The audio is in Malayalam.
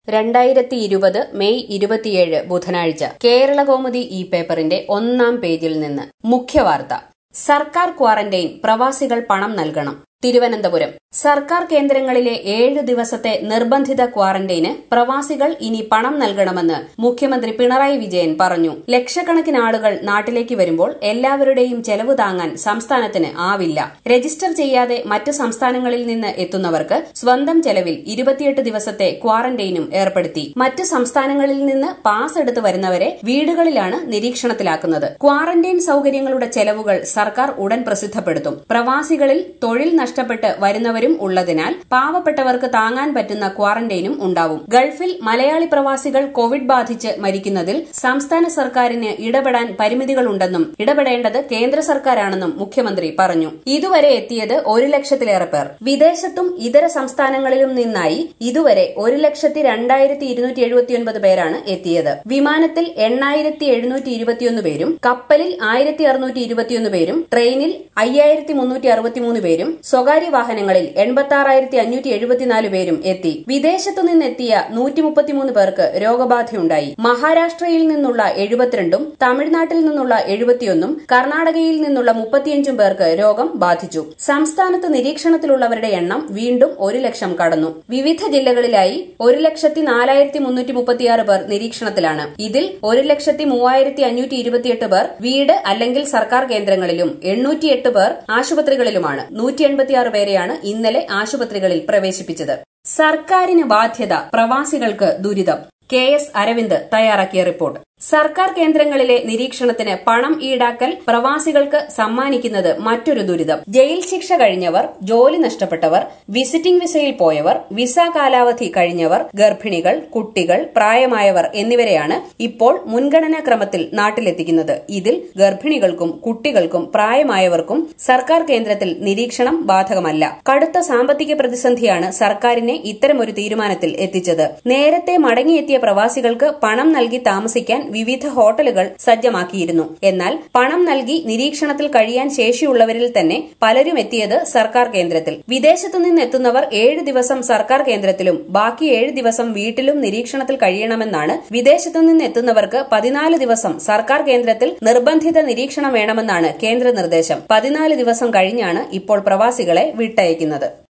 രണ്ടായിരത്തി ഇരുപത് മെയ് ഇരുപത്തിയേഴ് ബുധനാഴ്ച കേരളകൗമുദി ഈ പേപ്പറിന്റെ ഒന്നാം പേജിൽ നിന്ന് മുഖ്യവാർത്ത സർക്കാർ ക്വാറന്റൈൻ പ്രവാസികൾ പണം നൽകണം തിരുവനന്തപുരം സർക്കാർ കേന്ദ്രങ്ങളിലെ ഏഴ് ദിവസത്തെ നിർബന്ധിത ക്വാറന്റൈന് പ്രവാസികൾ ഇനി പണം നൽകണമെന്ന് മുഖ്യമന്ത്രി പിണറായി വിജയൻ പറഞ്ഞു ലക്ഷക്കണക്കിന് ആളുകൾ നാട്ടിലേക്ക് വരുമ്പോൾ എല്ലാവരുടെയും ചെലവ് താങ്ങാൻ സംസ്ഥാനത്തിന് ആവില്ല രജിസ്റ്റർ ചെയ്യാതെ മറ്റ് സംസ്ഥാനങ്ങളിൽ നിന്ന് എത്തുന്നവർക്ക് സ്വന്തം ചെലവിൽ ഇരുപത്തിയെട്ട് ദിവസത്തെ ക്വാറന്റൈനും ഏർപ്പെടുത്തി മറ്റ് സംസ്ഥാനങ്ങളിൽ നിന്ന് പാസ് എടുത്ത് വരുന്നവരെ വീടുകളിലാണ് നിരീക്ഷണത്തിലാക്കുന്നത് ക്വാറന്റൈൻ സൌകര്യങ്ങളുടെ ചെലവുകൾ സർക്കാർ ഉടൻ പ്രസിദ്ധപ്പെടുത്തും പ്രവാസികളിൽ തൊഴിൽ നഷ്ടപ്പെട്ട് വരുന്നവരും ഉള്ളതിനാൽ പാവപ്പെട്ടവർക്ക് താങ്ങാൻ പറ്റുന്ന ക്വാറന്റൈനും ഉണ്ടാവും ഗൾഫിൽ മലയാളി പ്രവാസികൾ കോവിഡ് ബാധിച്ച് മരിക്കുന്നതിൽ സംസ്ഥാന സർക്കാരിന് ഇടപെടാൻ പരിമിതികളുണ്ടെന്നും ഇടപെടേണ്ടത് കേന്ദ്ര സർക്കാരാണെന്നും മുഖ്യമന്ത്രി പറഞ്ഞു ഇതുവരെ എത്തിയത് ഒരു ലക്ഷത്തിലേറെ പേർ വിദേശത്തും ഇതര സംസ്ഥാനങ്ങളിലും നിന്നായി ഇതുവരെ ഒരു ലക്ഷത്തി രണ്ടായിരത്തി ഇരുന്നൂറ്റി എഴുപത്തിയൊൻപത് പേരാണ് എത്തിയത് വിമാനത്തിൽ എണ്ണായിരത്തി എഴുന്നൂറ്റി ഇരുപത്തിയൊന്ന് പേരും കപ്പലിൽ ആയിരത്തി അറുന്നൂറ്റി ഇരുപത്തിയൊന്ന് പേരും ട്രെയിനിൽ അയ്യായിരത്തി മുന്നൂറ്റി അറുപത്തിമൂന്ന് പേരും സ്വകാര്യ വാഹനങ്ങളിൽ എൺപത്തി ആറായിരത്തി അഞ്ഞൂറ്റി എഴുപത്തിനാല് പേരും എത്തി വിദേശത്തു നിന്നെത്തിയ നൂറ്റി മുപ്പത്തിമൂന്ന് പേർക്ക് രോഗബാധയുണ്ടായി മഹാരാഷ്ട്രയിൽ നിന്നുള്ള എഴുപത്തിരണ്ടും തമിഴ്നാട്ടിൽ നിന്നുള്ള എഴുപത്തിയൊന്നും കർണാടകയിൽ നിന്നുള്ള മുപ്പത്തിയഞ്ചും പേർക്ക് രോഗം ബാധിച്ചു സംസ്ഥാനത്ത് നിരീക്ഷണത്തിലുള്ളവരുടെ എണ്ണം വീണ്ടും ഒരു ലക്ഷം കടന്നു വിവിധ ജില്ലകളിലായി ഒരു ലക്ഷത്തി നാലായിരത്തി മുന്നൂറ്റി മുപ്പത്തിയാറ് പേർ നിരീക്ഷണത്തിലാണ് ഇതിൽ ഒരു ലക്ഷത്തി മൂവായിരത്തി അഞ്ഞൂറ്റി ഇരുപത്തിയെട്ട് പേർ വീട് അല്ലെങ്കിൽ സർക്കാർ കേന്ദ്രങ്ങളിലും എണ്ണൂറ്റിയെട്ട് പേർ ആശുപത്രികളിലുമാണ് നൂറ്റി എൺപത്തിയാറ് പേരെയാണ് ഇന്നലെ ആശുപത്രികളിൽ പ്രവേശിപ്പിച്ചത് സർക്കാരിന് ബാധ്യത പ്രവാസികൾക്ക് ദുരിതം കെ എസ് അരവിന്ദ് തയ്യാറാക്കിയ റിപ്പോർട്ട് സർക്കാർ കേന്ദ്രങ്ങളിലെ നിരീക്ഷണത്തിന് പണം ഈടാക്കൽ പ്രവാസികൾക്ക് സമ്മാനിക്കുന്നത് മറ്റൊരു ദുരിതം ജയിൽ ശിക്ഷ കഴിഞ്ഞവർ ജോലി നഷ്ടപ്പെട്ടവർ വിസിറ്റിംഗ് വിസയിൽ പോയവർ വിസ കാലാവധി കഴിഞ്ഞവർ ഗർഭിണികൾ കുട്ടികൾ പ്രായമായവർ എന്നിവരെയാണ് ഇപ്പോൾ മുൻഗണനാ ക്രമത്തിൽ നാട്ടിലെത്തിക്കുന്നത് ഇതിൽ ഗർഭിണികൾക്കും കുട്ടികൾക്കും പ്രായമായവർക്കും സർക്കാർ കേന്ദ്രത്തിൽ നിരീക്ഷണം ബാധകമല്ല കടുത്ത സാമ്പത്തിക പ്രതിസന്ധിയാണ് സർക്കാരിനെ ഇത്തരമൊരു തീരുമാനത്തിൽ എത്തിച്ചത് നേരത്തെ മടങ്ങിയെത്തിയ പ്രവാസികൾക്ക് പണം നൽകി താമസിക്കാൻ വിവിധ ഹോട്ടലുകൾ സജ്ജമാക്കിയിരുന്നു എന്നാൽ പണം നൽകി നിരീക്ഷണത്തിൽ കഴിയാൻ ശേഷിയുള്ളവരിൽ തന്നെ പലരും എത്തിയത് സർക്കാർ കേന്ദ്രത്തിൽ വിദേശത്തു നിന്നെത്തുന്നവർ ഏഴ് ദിവസം സർക്കാർ കേന്ദ്രത്തിലും ബാക്കി ഏഴ് ദിവസം വീട്ടിലും നിരീക്ഷണത്തിൽ കഴിയണമെന്നാണ് വിദേശത്തു നിന്നെത്തുന്നവർക്ക് പതിനാല് ദിവസം സർക്കാർ കേന്ദ്രത്തിൽ നിർബന്ധിത നിരീക്ഷണം വേണമെന്നാണ് കേന്ദ്ര നിർദ്ദേശം പതിനാല് ദിവസം കഴിഞ്ഞാണ് ഇപ്പോൾ പ്രവാസികളെ വിട്ടയക്കുന്നത്